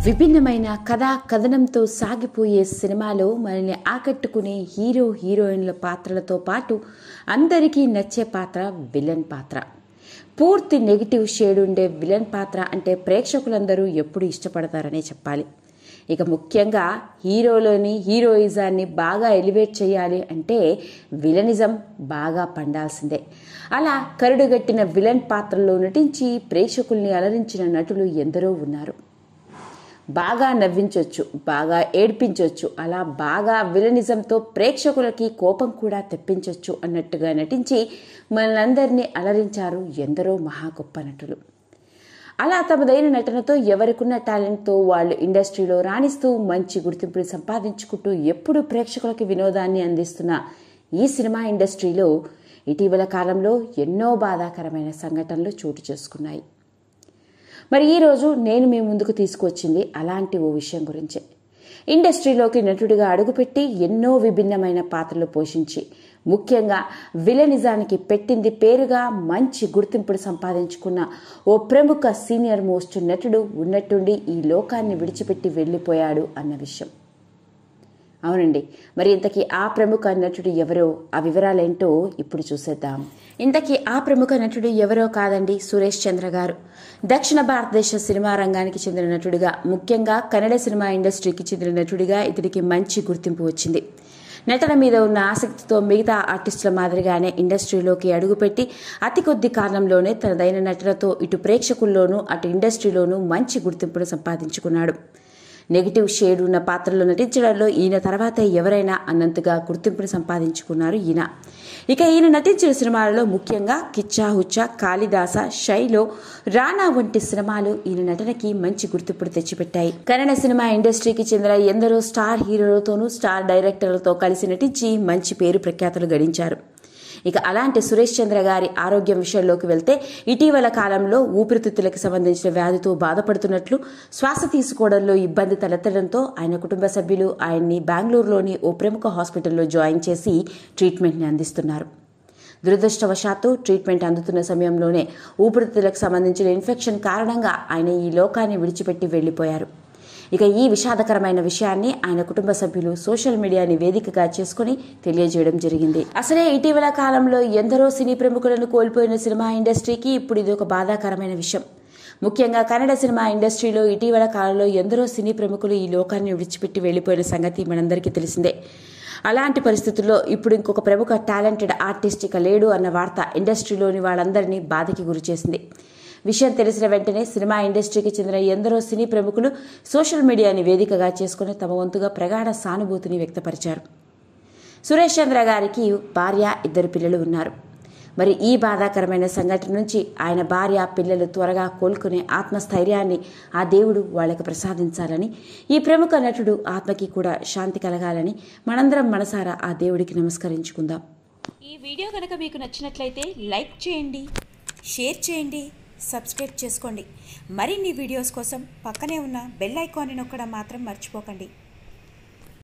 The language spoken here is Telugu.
విభిన్నమైన కథా కథనంతో సాగిపోయే సినిమాలో మనల్ని ఆకట్టుకునే హీరో హీరోయిన్ల పాత్రలతో పాటు అందరికీ నచ్చే పాత్ర విలన్ పాత్ర పూర్తి నెగిటివ్ షేడ్ ఉండే విలన్ పాత్ర అంటే ప్రేక్షకులందరూ ఎప్పుడు ఇష్టపడతారనే చెప్పాలి ఇక ముఖ్యంగా హీరోలోని హీరోయిజాన్ని బాగా ఎలివేట్ చేయాలి అంటే విలనిజం బాగా పండాల్సిందే అలా కరుడుగట్టిన విలన్ పాత్రలో నటించి ప్రేక్షకుల్ని అలరించిన నటులు ఎందరో ఉన్నారు బాగా నవ్వించవచ్చు బాగా ఏడ్పించవచ్చు అలా బాగా విలనిజంతో ప్రేక్షకులకి కోపం కూడా తెప్పించవచ్చు అన్నట్టుగా నటించి మనందరినీ అలరించారు ఎందరో మహా గొప్ప నటులు అలా తమదైన నటనతో ఎవరికున్న టాలెంట్తో వాళ్ళు ఇండస్ట్రీలో రాణిస్తూ మంచి గుర్తింపుని సంపాదించుకుంటూ ఎప్పుడూ ప్రేక్షకులకి వినోదాన్ని అందిస్తున్న ఈ సినిమా ఇండస్ట్రీలో ఇటీవల కాలంలో ఎన్నో బాధాకరమైన సంఘటనలు చోటు చేసుకున్నాయి మరి ఈరోజు నేను మీ ముందుకు తీసుకొచ్చింది అలాంటి ఓ విషయం గురించే ఇండస్ట్రీలోకి నటుడిగా అడుగుపెట్టి ఎన్నో విభిన్నమైన పాత్రలు పోషించి ముఖ్యంగా విలనిజానికి పెట్టింది పేరుగా మంచి గుర్తింపుడు సంపాదించుకున్న ఓ ప్రముఖ సీనియర్ మోస్ట్ నటుడు ఉన్నట్టుండి ఈ లోకాన్ని విడిచిపెట్టి వెళ్ళిపోయాడు అన్న విషయం అవునండి మరి ఇంతకీ ఆ ప్రముఖ నటుడు ఎవరో ఆ వివరాలేంటో ఇప్పుడు చూసేద్దాం ఇంతకీ ఆ ప్రముఖ నటుడు ఎవరో కాదండి సురేష్ చంద్ర గారు దక్షిణ భారతదేశ సినిమా రంగానికి చెందిన నటుడిగా ముఖ్యంగా కన్నడ సినిమా ఇండస్ట్రీకి చెందిన నటుడిగా ఇతడికి మంచి గుర్తింపు వచ్చింది నటన మీద ఉన్న ఆసక్తితో మిగతా ఆర్టిస్టుల మాదిరిగానే ఇండస్ట్రీలోకి అడుగుపెట్టి అతి కొద్ది కాలంలోనే తనదైన నటనతో ఇటు ప్రేక్షకుల్లోనూ అటు ఇండస్ట్రీలోనూ మంచి గుర్తింపును సంపాదించుకున్నాడు నెగిటివ్ షేడ్ ఉన్న పాత్రలో నటించడంలో ఈయన తర్వాత ఎవరైనా అన్నంతగా గుర్తింపును సంపాదించుకున్నారు ఈయన ఇక ఈయన నటించిన సినిమాలలో ముఖ్యంగా కిచ్చా హుచ్చా కాళిదాస షైలో రానా వంటి సినిమాలు ఈయన నటనకి మంచి గుర్తింపును తెచ్చిపెట్టాయి కన్నడ సినిమా ఇండస్ట్రీకి చెందిన ఎందరో స్టార్ హీరోలతోనూ స్టార్ డైరెక్టర్లతో కలిసి నటించి మంచి పేరు ప్రఖ్యాతులు గడించారు ఇక అలాంటి సురేష్ చంద్ర గారి ఆరోగ్యం విషయంలోకి వెళ్తే ఇటీవల కాలంలో ఊపిరితిత్తులకు సంబంధించిన వ్యాధితో బాధపడుతున్నట్లు శ్వాస తీసుకోవడంలో ఇబ్బంది తలెత్తడంతో ఆయన కుటుంబ సభ్యులు ఆయన్ని బెంగళూరులోని ఓ ప్రముఖ హాస్పిటల్లో జాయిన్ చేసి ట్రీట్మెంట్ని అందిస్తున్నారు దురదృష్టవశాత్తు ట్రీట్మెంట్ అందుతున్న సమయంలోనే ఊపిరితిత్తులకు సంబంధించిన ఇన్ఫెక్షన్ కారణంగా ఆయన ఈ లోకాన్ని విడిచిపెట్టి వెళ్లిపోయారు ఇక ఈ విషాదకరమైన విషయాన్ని ఆయన కుటుంబ సభ్యులు సోషల్ మీడియాని వేదికగా చేసుకుని తెలియజేయడం జరిగింది అసలే ఇటీవల కాలంలో ఎందరో సినీ ప్రముఖులను కోల్పోయిన సినిమా ఇండస్ట్రీకి ఇప్పుడు ఇది ఒక బాధాకరమైన విషయం ముఖ్యంగా కన్నడ సినిమా ఇండస్ట్రీలో ఇటీవల కాలంలో ఎందరో సినీ ప్రముఖులు ఈ లోకాన్ని విడిచిపెట్టి వెళ్లిపోయిన సంగతి మనందరికీ తెలిసిందే అలాంటి పరిస్థితుల్లో ఇప్పుడు ఇంకొక ప్రముఖ టాలెంటెడ్ ఆర్టిస్ట్ ఇక లేడు అన్న వార్త ఇండస్ట్రీలోని వాళ్ళందరినీ బాధకి గురిచేసింది విషయం తెలిసిన వెంటనే సినిమా ఇండస్ట్రీకి చెందిన ఎందరో సినీ ప్రముఖులు సోషల్ మీడియాని వేదికగా చేసుకుని తమ వంతుగా ప్రగాఢ సానుభూతిని వ్యక్తపరిచారు సురేష్ చంద్ర గారికి భార్య ఇద్దరు పిల్లలు ఉన్నారు మరి ఈ బాధాకరమైన సంఘటన నుంచి ఆయన భార్య పిల్లలు త్వరగా కోలుకునే ఆత్మస్థైర్యాన్ని ఆ దేవుడు వాళ్ళకి ప్రసాదించాలని ఈ ప్రముఖ నటుడు ఆత్మకి కూడా శాంతి కలగాలని మనందరం మనసారా ఆ దేవుడికి నమస్కరించుకుందాం ఈ వీడియో కనుక మీకు నచ్చినట్లయితే లైక్ చేయండి షేర్ చేయండి సబ్స్క్రైబ్ చేసుకోండి మరిన్ని వీడియోస్ కోసం పక్కనే ఉన్న బెల్ ఐకాన్ని నొక్కడం మాత్రం మర్చిపోకండి